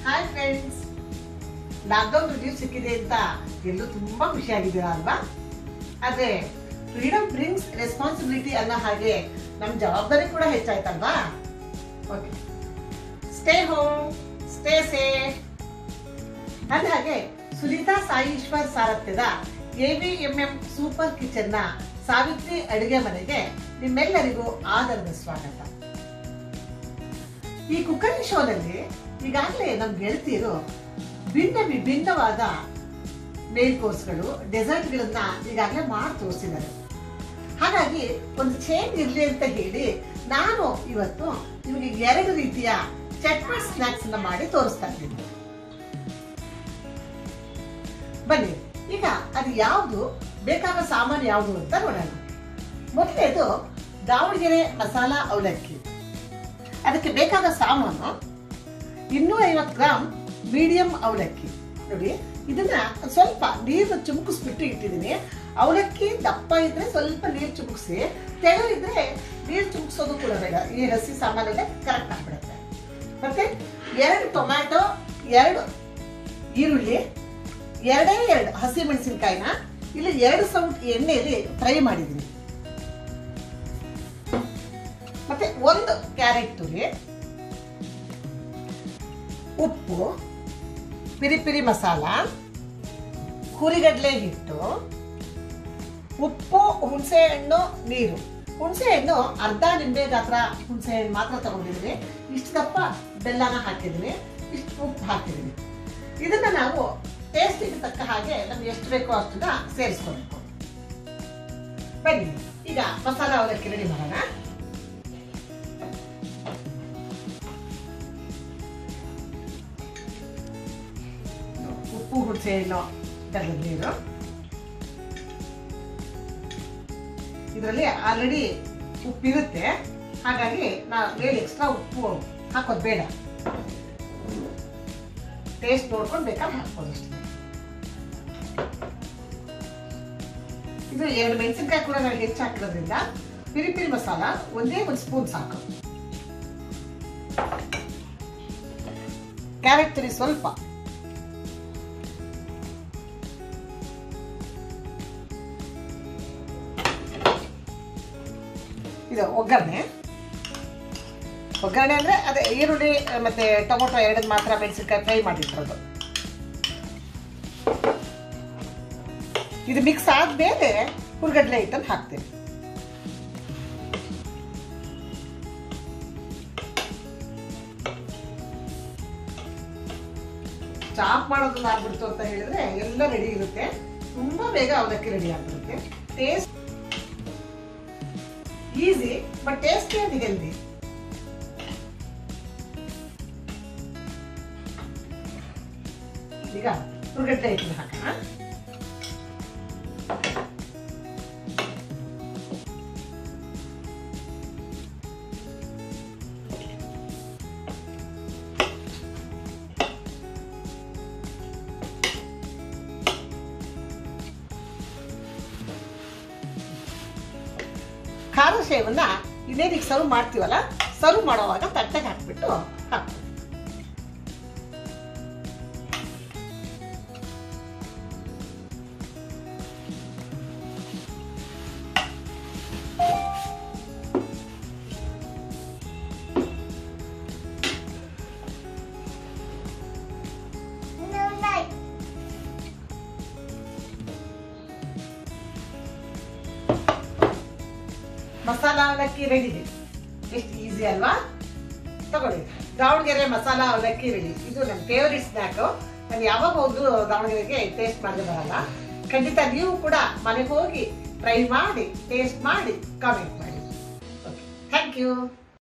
hi friends lockdown review ಸಿಕ್ಕಿದೆ ಅಂತ ಎಲ್ಲರೂ ತುಂಬಾ ಖುಷಿಯಾಗಿದ್ದೀರಾ ಅಲ್ವಾ ಆದ್ರೆ ಫ್ರೀಡಮ್ ಬ್ರಿಂಗ್ಸ್ ರೆಸ್ಪಾನ್ಸಿಬಿಲಿಟಿ ಅನ್ನೋ ಹಾಗೆ ನಮ್ಮ ಜವಾಬ್ದಾರಿ ಕೂಡ ಹೆಚ್ಚಾಯ್ತಲ್ವಾ okay stay home stay safe ಅಂದ ಹಾಗೆ ಸುನೀತಾ ಸಾಯಿ ಸಾರಥ್ಯದ A V M M super ಕಿಚನ್ನ ಸಾವಿತ್ರಿ ಅಡುಗೆ ಮನೆಗೆ ನಿಮ್ಮೆಲ್ಲರಿಗೂ ಆದರದ ಸ್ವಾಗತ ಈ ಕುಕ್ಕರಿಂಗ್ ಶೋನಲ್ಲಿ ಈಗಾಗಲೇ ನಮ್ಮ ಗೆಳತಿಯರು ಭಿನ್ನ ವಿಭಿನ್ನವಾದ ಮೇಲ್ ಕೋರ್ಸ್ಗಳು ಡೆಸರ್ಟ್ಗಳನ್ನ ಈಗಾಗಲೇ ಮಾಡಿ ತೋರಿಸಿದ್ದಾರೆ ಹಾಗಾಗಿ ಒಂದು ಚೇಂಜ್ ಇರಲಿ ಅಂತ ಹೇಳಿ ನಾನು ಇವತ್ತು ನಿಮಗೆ ಎರಡು ರೀತಿಯ ಚಟ್ಪಟ್ ಸ್ನಾಕ್ಸ್ ಅನ್ನ ಮಾಡಿ ತೋರಿಸ್ತಾ ಇದ್ದೀನಿ ಬನ್ನಿ ಈಗ ಅದು ಯಾವುದು ಬೇಕಾದ ಸಾಮಾನು ಯಾವುದು ಅಂತ ನೋಡೋಣ ಮೊದಲನೇದು ದಾವಣಗೆರೆ ಮಸಾಲಾ ಅವಲಕ್ಕಿ ಅದಕ್ಕೆ ಬೇಕಾದ ಸಾಮಾನು ಇನ್ನೂರ ಐವತ್ತು ಗ್ರಾಮ್ ಮೀಡಿಯಂ ಅವಲಕ್ಕಿ ನೋಡಿ ಇದನ್ನ ಸ್ವಲ್ಪ ನೀರು ಚುಮುಕಿಸ್ಬಿಟ್ಟು ಇಟ್ಟಿದ್ದೀನಿ ಅವಲಕ್ಕಿ ದಪ್ಪ ಇದ್ರೆ ಸ್ವಲ್ಪ ನೀರು ಚುಮುಕಿಸಿ ತೆಳು ಇದ್ರೆ ನೀರು ಚುಮುಕಿಸೋದು ಕೂಡ ಬೇಡ ಈ ಹಸಿ ಸಾಮಾನಿಗೆ ಕರೆಕ್ಟ್ ಆಗ್ಬಿಡುತ್ತೆ ಮತ್ತೆ ಎರಡು ಟೊಮ್ಯಾಟೊ ಎರಡು ಈರುಳ್ಳಿ ಎರಡೇ ಎರಡು ಹಸಿ ಮೆಣಸಿನ್ಕಾಯಿನ ಇಲ್ಲಿ ಎರಡು ಸೌಟ್ ಎಣ್ಣೆಯಲ್ಲಿ ಫ್ರೈ ಮಾಡಿದ್ದೀನಿ ಮತ್ತೆ ಒಂದು ಕ್ಯಾರೆಟ್ ತುರಿ ಉಪ್ಪು ಪಿರಿ ಪಿರಿ ಮಸಾಲ ಹುರಿಗಡಲೆ ಹಿಟ್ಟು ಉಪ್ಪು ಹುಣಸೆ ಹಣ್ಣು ನೀರು ಹುಣಸೆ ಹಣ್ಣು ಅರ್ಧ ನಿಂಬೆ ಗಾತ್ರ ಹುಣಸೆ ಹಣ್ಣು ಮಾತ್ರ ತಗೊಂಡಿದ್ದೀನಿ ಇಷ್ಟು ದಪ್ಪ ಬೆಲ್ಲನ ಹಾಕಿದ್ದೀನಿ ಇಷ್ಟು ಉಪ್ಪು ಹಾಕಿದ್ದೀನಿ ಇದನ್ನ ನಾವು ಟೇಸ್ಟಿಗೆ ತಕ್ಕ ಹಾಗೆ ನಮ್ಗೆ ಎಷ್ಟು ಬೇಕೋ ಅಷ್ಟನ್ನ ಸೇರಿಸ್ಕೊಬೇಕು ಬನ್ನಿ ಈಗ ಮಸಾಲ ಅವಲಕ್ಕಿ ರೆಡಿ ಮಾಡೋಣ ಉಪ್ಪು ಹುಣಸೆ ಹಣ್ಣು ಬೆಲ್ಲದ ನೀರು ಇದರಲ್ಲಿ ಆಲ್ರೆಡಿ ಉಪ್ಪಿರುತ್ತೆ ಹಾಗಾಗಿ ನಾ ಮೇಲೆ ಎಕ್ಸ್ಟ್ರಾ ಉಪ್ಪು ಹಾಕೋದು ಬೇಡ ಟೇಸ್ಟ್ ನೋಡ್ಕೊಂಡು ಬೇಕಾದ್ರೆ ಹಾಕ್ಬೋದು ಅಷ್ಟೇ ಇದು ಎರಡು ಮೆಣಸಿನ್ಕಾಯಿ ಕೂಡ ನಾವು ಹೆಚ್ಚು ಹಾಕಿರೋದ್ರಿಂದ ಪಿರಿ ಪಿರಿ ಮಸಾಲ ಒಂದೇ ಒಂದು ಸ್ಪೂನ್ ಸಾಕು ಕ್ಯಾರೆಟ್ ತುರಿ ಸ್ವಲ್ಪ ಇದು ಒಗ್ಗರಣೆ ಒಗ್ಗರಣೆ ಅಂದ್ರೆ ಅದೇ ಈರುಳ್ಳಿ ಮತ್ತೆ ಟೊಮೊಟೊ ಎರಡನ್ನ ಮಾತ್ರ ಮೆಣಸಿನ್ಕಾಯಿ ಫ್ರೈ ಮಾಡಿಟ್ಟಿರೋದು ಇದು ಮಿಕ್ಸ್ ಆದ್ಮೇಲೆ ಹುರ್ಗಡ್ಲೆ ಹಿಟ್ಟನ್ನು ಹಾಕ್ತೇವೆ ಚಾಪ್ ಮಾಡೋದನ್ನ ಆಗ್ಬಿಡ್ತು ಅಂತ ಹೇಳಿದ್ರೆ ಎಲ್ಲ ರೆಡಿ ಇರುತ್ತೆ ತುಂಬಾ ಬೇಗ ಅವಲಕ್ಕಿ ರೆಡಿ ಆಗ್ಬಿಡುತ್ತೆ taste easy but tasty and healthy ಈಗ ಹುರ್ಗಡ್ಲೆ ಹಿಟ್ಟನ್ನು ಹಾಕೋಣ ಖಾರ ಸೇವನ್ನ ಇನ್ನೇನಿಗೆ ಸರ್ವ್ ಮಾಡ್ತೀವಲ್ಲ ಸರ್ವ್ ಮಾಡುವಾಗ ತಟ್ಟೆಗೆ ಹಾಕ್ಬಿಟ್ಟು ಹಾಕ್ತೀವಿ ಮಸಾಲ ಅವಲಕ್ಕಿ ರೆಡಿ ಇದೆ ಎಷ್ಟು ಈಸಿ ಅಲ್ವಾ ತಗೊಳ್ಳಿ ದಾವಣಗೆರೆ ಮಸಾಲ ಅವಲಕ್ಕಿ ರೆಡಿ ಇದು ನನ್ನ ಫೇವರಿಟ್ ಸ್ನ್ಯಾಕ್ ನಾನು ಯಾವಾಗ ಹೋದ್ರು ದಾವಣಗೆರೆಗೆ ಟೇಸ್ಟ್ ಮಾಡದೆ ಬರಲ್ಲ ಖಂಡಿತ ನೀವು ಕೂಡ ಮನೆಗೆ ಹೋಗಿ ಟ್ರೈ ಮಾಡಿ ಟೇಸ್ಟ್ ಮಾಡಿ ಕಾಮೆಂಟ್ ಮಾಡಿ ಓಕೆ ಥ್ಯಾಂಕ್ ಯು